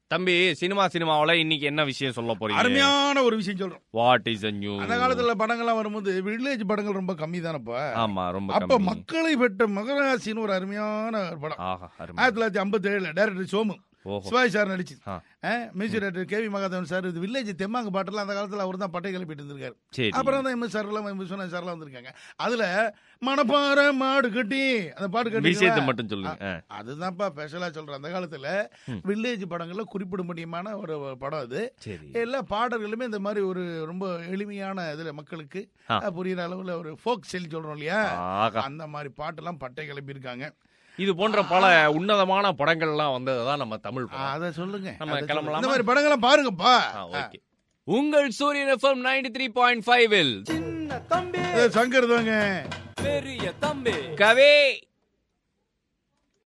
தம்பி சினிமா சினிமாவுல இன்னைக்கு என்ன விஷயம் சொல்ல போறீங்க அருமையான ஒரு விஷயம் சொல்றோம் வாட் இஸ் a நியூ அந்த காலத்துல படங்கள்லாம் வரும்போது வில்லேஜ் படங்கள் ரொம்ப கம்மி தானப்பா ஆமா ரொம்ப அப்ப கம்மி மக்களை பெற்ற மகராசின்னு ஒரு அருமையான ஒரு படம் ஆஹா அருமை ஆயிரத்தி தொள்ளாயிரத்தி ஐம்பத்தி ஏழுல டைரக்டர் சோமு ஓஹோ சிவாஜி சார் நடிச்சு ஆ. Music director K V Mahadevan sir இது வில்லேஜ் தெம்மாங்க பாட்டெல்லாம் அந்த காலத்துல அவர் தான் பட்டை கிளப்பிட்டு இருந்திருக்காரு சரி அப்புறம் தான் எம்எஸ் சார் எல்லாம் விஸ்வநாத் சார் எல்லாம் வந்திருக்காங்க அதுல மணப்பாறை மாடு கட்டி அந்த பாட்டு கட்டி விஷயத்தை மட்டும் சொல்லுங்க ஆ. அதுதான்ப்பா ஸ்பெஷலா சொல்றேன் அந்த காலத்துல ம். வில்லேஜ் படங்கள்ல குறிப்பிட முடியுமான ஒரு படம் அது சரி எல்லா பாடல்களுமே இந்த மாதிரி ஒரு ரொம்ப எளிமையான இதுல மக்களுக்கு ஆ. அஹ், புரியுற அளவுல ஒரு ஃபோக் செல் சொல்றோம் இல்லையா ஆகா அந்த மாதிரி பாட்டெல்லாம் பட்டை கிளப்பி இருக்காங்க இது போன்ற பல உன்னதமான படங்கள்லாம் வந்ததுதான் நம்ம தமிழ் படம் அத சொல்லுங்க நம்ம அத சொல்லுங்க. கிளம்பலாமா? இந்த மாதிரி படங்கள்லாம் பாருங்கப்பா ஆ, ஓகே உங்கள் Suryan FM ninety three point five சின்ன தம்பி இது சங்கர் தாங்க பெரிய தம்பி கவே